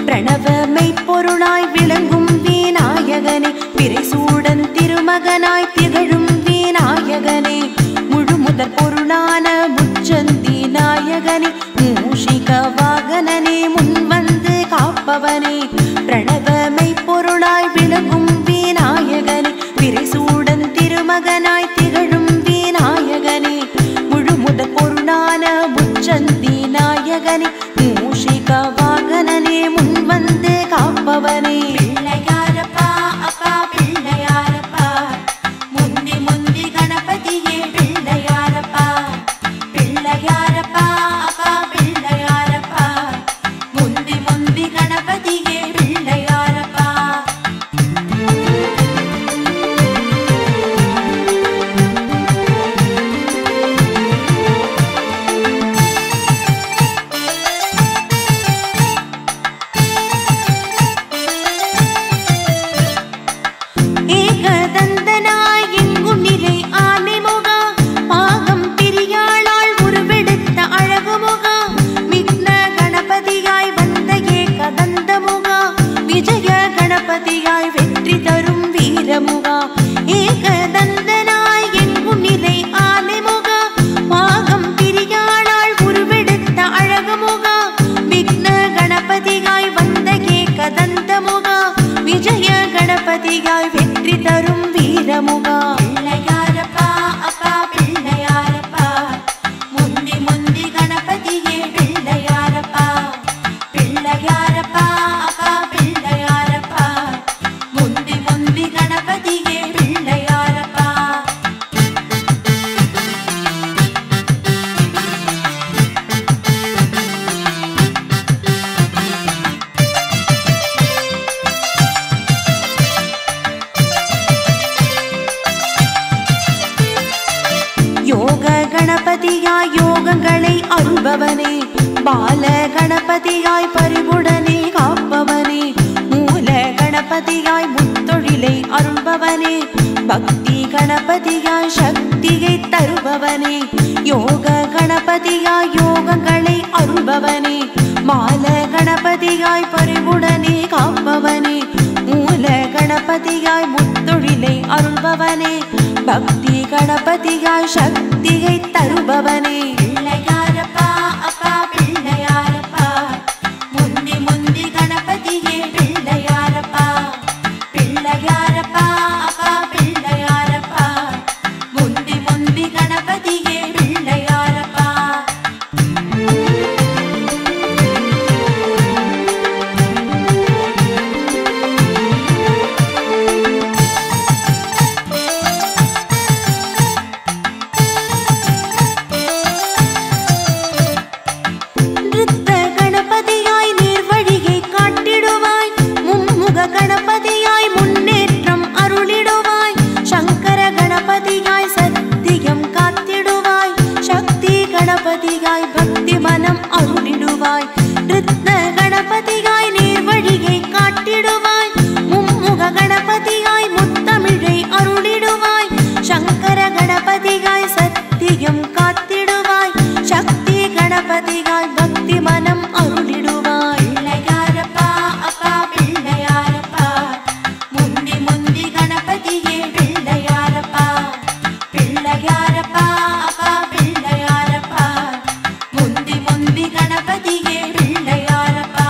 பிரணவமை பொருளாய் விளங்கும் விநாயகனே விரைசூடன் திருமகனாய் திகழும் விநாயகனே முழுமுதற் பொருளான முச்சந்தி நாயகனே மூஷிக வாகனனே முன்வந்து காப்பவனே பிரணவமை பொருளாய் விளங்கும் விநாயகனே விரைசூடன் திருமகனாய் திகழும் விநாயகனே முழுமுதற் பொருளான முச்சந்தி நாயகனே மூஷிக வாகனனே முன்வந்து காப்பவனே பிள்ளையாரப்பா அப்பா பிள்ளையாரப்பா முந்தி முந்தி கணபதியே பிள்ளையாரப்பா பிள்ளையாரப்பா அப்பா பிள்ளையாரப்பா முந்தி முந்தி கணபதியே பிள்ளையாரப்பா ஏகதந்தனாய் எங்கும் நிலை ஆனைமுகா பாகம் பிரியாளால் உருவெடுத்த அழகுமுகா விக்ன கணபதியாய் வந்த ஏகதந்தமுகா விஜய கணபதியாய் வெற்றி தரும் வீரமுகா ஏகதந்தனாய் எங்கும் நிலை ஆனைமுகா பாகம் பிரியாளால் உருவெடுத்த அழகுமுகா விக்ன கணபதியாய் வந்த ஏகதந்தமுகா விஜய கணபதியாய் வெற்றி தரும் வீரமுகா பிள்ளையாரப்பா அப்பா பிள்ளையாரப்பா முந்தி முந்தி கணபதியே பிள்ளையாரப்பா பிள்ளையாரப்பா அப்பா பிள்ளையாரப்பா முந்தி முந்தி கணபதியே பிள்ளையாரப்பா யோக கணபதியாய் யோகங்களை அருள்பவனே பால கணபதியாய் பரிவுடனே காப்பவனே மூல கணபதியாய் முத்தொழிலை அருள்பவனே பக்தி கணபதியாய் சக்தியை தருபவனே யோக கணபதியாய் யோகங்களை அருள்பவனே மால கணபதியாய் பரிவுடனே காப்பவனே மூல கணபதியாய் முத்தொழிலை அருள்பவனே பக்தி கணபதியாய் சக்தியை தருபவனே பிள்ளையாரப்பா அப்பா பிள்ளையாரப்பா முந்தி முந்தி கணபதியே பிள்ளையாரப்பா பிள்ளையாரப்பா அப்பா பிள்ளையாரப்பா முந்தி முந்தி கணபதியே பிள்ளையாரப்பா நிறுத்த கணபதியாய் நீர்வழியை காட்டிடுவாய் மும்முக கணபதியாய் முன்னேற்றம் அருளிடுவாய் சங்கர கணபதியாய் சத்தியம் காத்திடுவாய் சக்தி கணபதியாய் பக்தி மனம் அருளிடுவாய் நிறுத்த கணபதியாய் நீர்வழியை காட்டிடுவாய் மும்முக கணபதியாய் முத்தமிழை அருளிடுவாய் சங்கர கணபதியாய் சத்தியம் காத்திடுவாய் சக்தி கணபதியாய் பக்தி மனம் அருளிடுவாய் பிள்ளையாரப்பா அப்பா பிள்ளையாரப்பா முந்தி முந்தி கணபதியே பிள்ளையாரப்பா பிள்ளையாரப்பா அப்பா பிள்ளையாரப்பா முந்தி முந்தி கணபதியே பிள்ளையாரப்பா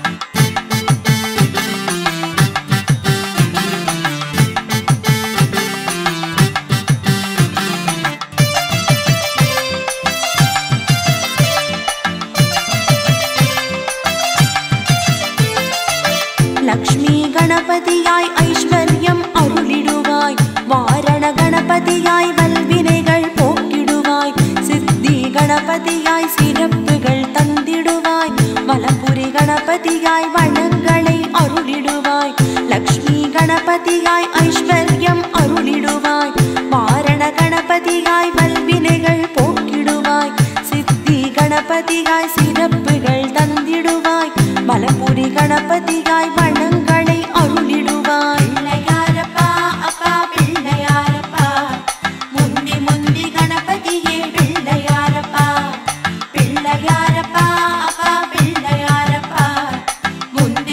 லக்ஷ்மி கணபதியாய் ஐஸ்வர்யம் அருளிடுவாய் வாரண கணபதியாய் வல்வினைகள் போக்கிடுவாய் சித்தி கணபதியாய் சிறப்புகள் தந்திடுவாய் வலம்புரி கணபதியாய் வளங்களை அருளிடுவாய் லக்ஷ்மி கணபதியாய் ஐஸ்வர்யம் அருளிடுவாய் வாரண கணபதியாய் வல்வினைகள் போக்கிடுவாய் சித்தி கணபதியாய் சிறப்புகள் தந்திடுவாய் மலபுரி கணபதியாய் வளங்களை அருளிடுவாய் பிள்ளையாரப்பா அப்பா பிள்ளையாரப்பா முந்தி முந்தி கணபதியே பிள்ளையாரப்பா பிள்ளையாரப்பா அப்பா பிள்ளையாரப்பா முந்தி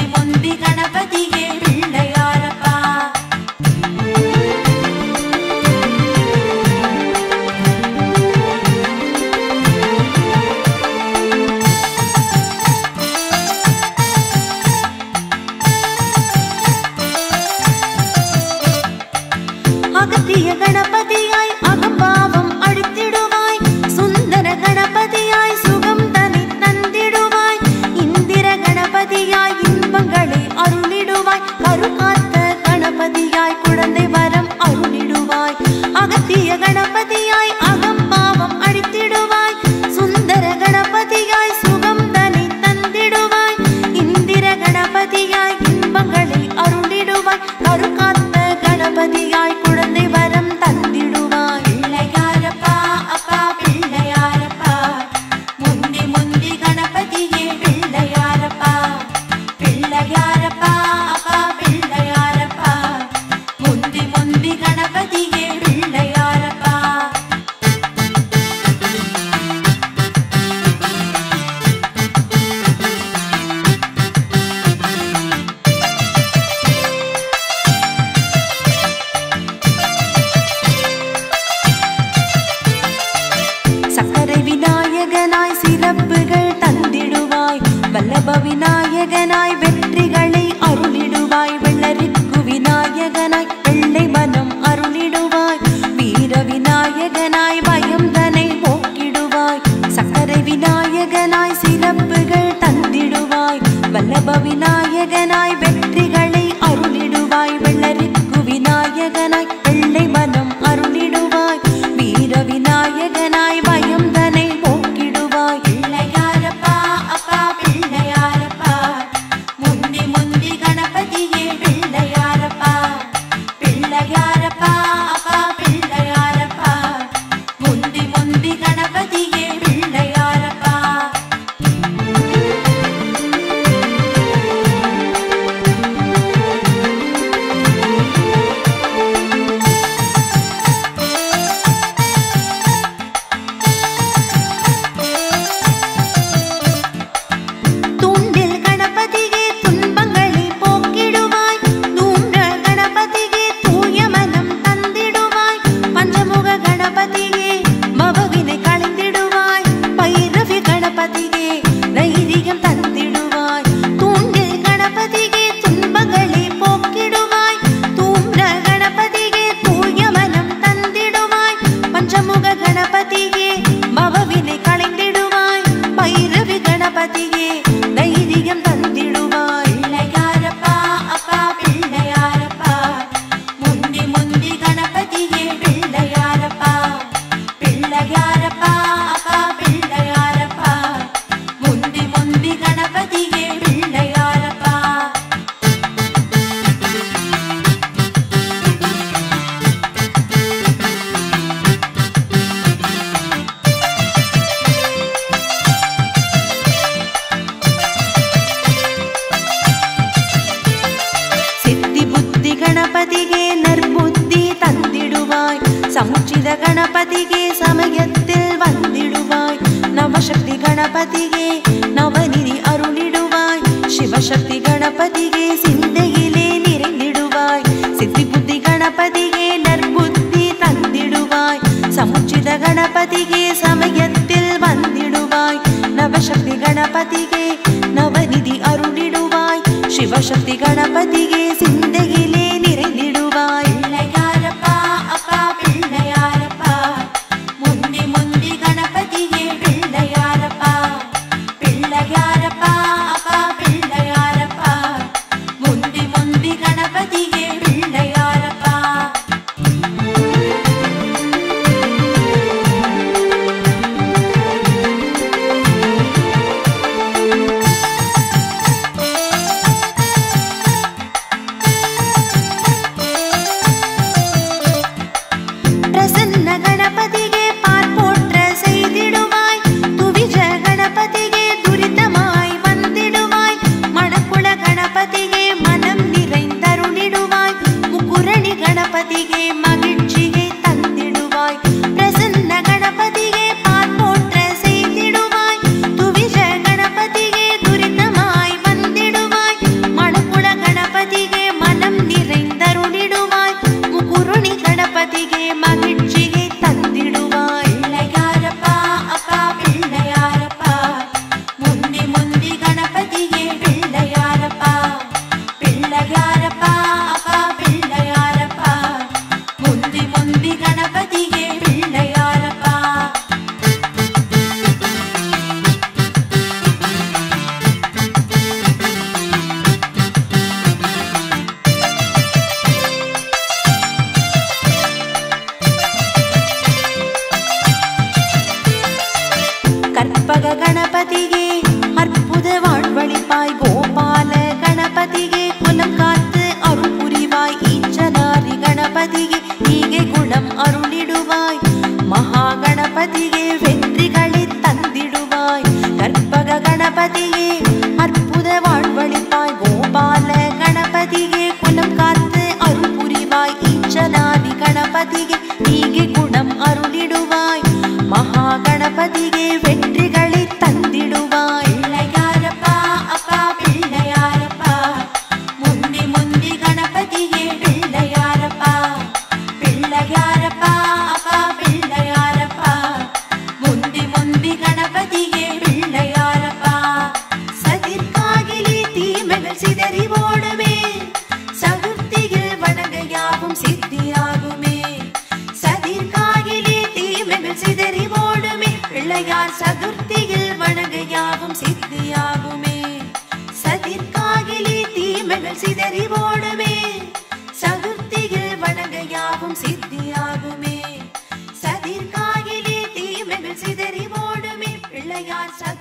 விநாயகனாய் வெற்றிகளை அருளிடுவாய் வெள்ளரிக்கு விநாயகனாய் வெள்ளை மனம் அருளிடுவாய் வீர விநாயகனாய் பயம் தனை போக்கிடுவாய் பிள்ளையாரப்பா அப்பா பிள்ளையாரப்பா முந்தி முந்தி கணபதியே பிள்ளையாரப்பா பிள்ளையாரப்பா அப்பா பிள்ளையாரப்பா முந்தி முந்தி கணபதியே பிள்ளையாரப்பா தூண்டில் கணபதியே துன்பங்களை போக்கிடுவாய் தூண்ட கணபதியே தூய மனம் தந்திடுவாய் பஞ்சமுக கணபதியே பவவினை களைந்திடுவாய் பைரவி கணபதியே தைரியம் தந்திடுவாய் தூண்டில் கணபதியே துன்பங்களை போக்கிடுவாய் தூண்ட கணபதியே தூய மனம் தந்திடுவாய் பஞ்சமுக கணபதியே பவவினை களைந்திடுவாய் பைரவி கணபதியே தைரியம் தந்திடுவாய் பிள்ளையாரப்பா அப்பா பிள்ளையாரப்பா முந்தி முந்தி கணபதியே பிள்ளையாரப்பா பிள்ளையாரப்பா அப்பா பிள்ளையாரப்பா முந்தி முந்தி கணபதியே பிள்ளையாரப்பா சித்தி புத்தி கணபதியே நற்புத்தி தந்திடுவாய் சமுச்சித கணபதியே சமயத்தில் வந்திடுவாய் நவசக்தி கணபதியே நவநிதி அருளிடுவாய் சிவசக்தி கணபதியே சிந்தையிலே நிறைந்திடுவாய் சித்தி புத்தி கணபதியே நற்புத்தி தந்திடுவாய் சமுச்சித கணபதியே சமயத்தில் வந்திடுவாய் நவசக்தி கணபதியே நவநிதி அருளிடுவாய் சிவசக்தி கணபதியே சிந்தையிலே நிறைந்திடுவாய் பிள்ளையாரப்பா அப்பா பிள்ளையாரப்பா முந்தி முந்தி கணபதியே பிள்ளையாரப்பா பிள்ளையாரப்பா அப்பா பிள்ளையாரப்பா முந்தி முந்தி கணபதியே பிள்ளையாரப்பா பிரசன்ன கணபதியே பால் போற்ற செய்திடுவாய் துவிஜ கணபதியே துரிதமாய் வந்திடுவாய் மணக்குள கணபதியே மனம் நிறைந்தருளிடுவாய் முக்குரணி கணபதியே மகிழ்ச்சியை தந்திடுவாய் பிரசன்ன கணபதியே பால் போற்ற செய்திடுவாய் துவிஜ கணபதியே துரிதமாய் வந்திடுவாய் மணக்குள கணபதியே மனம் நிறைந்தருளிடுவாய் முக்குருணி கணபதியே மகிழ்ச்சியை தந்திடுவாய் பிள்ளையாரப்பா அப்பா பிள்ளையாரப்பா முந்தி முந்தி கணபதியே பிள்ளையாரப்பா பிள்ளையாரப்பா அப்பா பிள்ளையாரப்பா முந்தி முந்தி கணபதியே பிள்ளையாரப்பா கற்பக கணபதியே அற்புத வாழ்வழிப்பாய் கோபால கணபதியே குலம் காத்து அருள் புரிவாய் ஈச்சனாரி கணபதியே ஈகை குணம் அருளிடுவாய் மகா கணபதியே வெற்றிகளை தந்திடுவாய் கற்பக கணபதியே அற்புத வாழ்வழிப்பாய் கோபால கணபதியே குலம் காத்து அருள் புரிவாய் ஈச்சனாரி கணபதியே ஈகை குணம் அருளிடுவாய் மகா கணபதியே வெற்றிகளை தந்திடுவாய் பிள்ளையாரப்பா அப்பா பிள்ளையாரப்பா முந்தி முந்தி கணபதியே பிள்ளையாரப்பா பிள்ளையாரப்பா அப்பா பிள்ளையாரப்பா முந்தி முந்தி கணபதியே பிள்ளையாரப்பா சதிர்காகிலே தீமைகள் சிதறி ஓடுமே சதுர்த்தியில் வணங்க யாவும் சித்தியாகுமே சதிர்காகிலே தீமைகள் சிதறி ஓடுமே பிள்ளையார் சதுர்த்தியில் வணங்க யாவும் சித்தியாகுமே சதிர்காகிலே தீமைகள் சிதறி ஓடுமே சதுர்த்தியில் வணங்க யாவும் சித்தியாகுமே சதிர்காயிலே தீமைகள் சிதறி ஓடுமே பிள்ளையார் சதுர்த்தி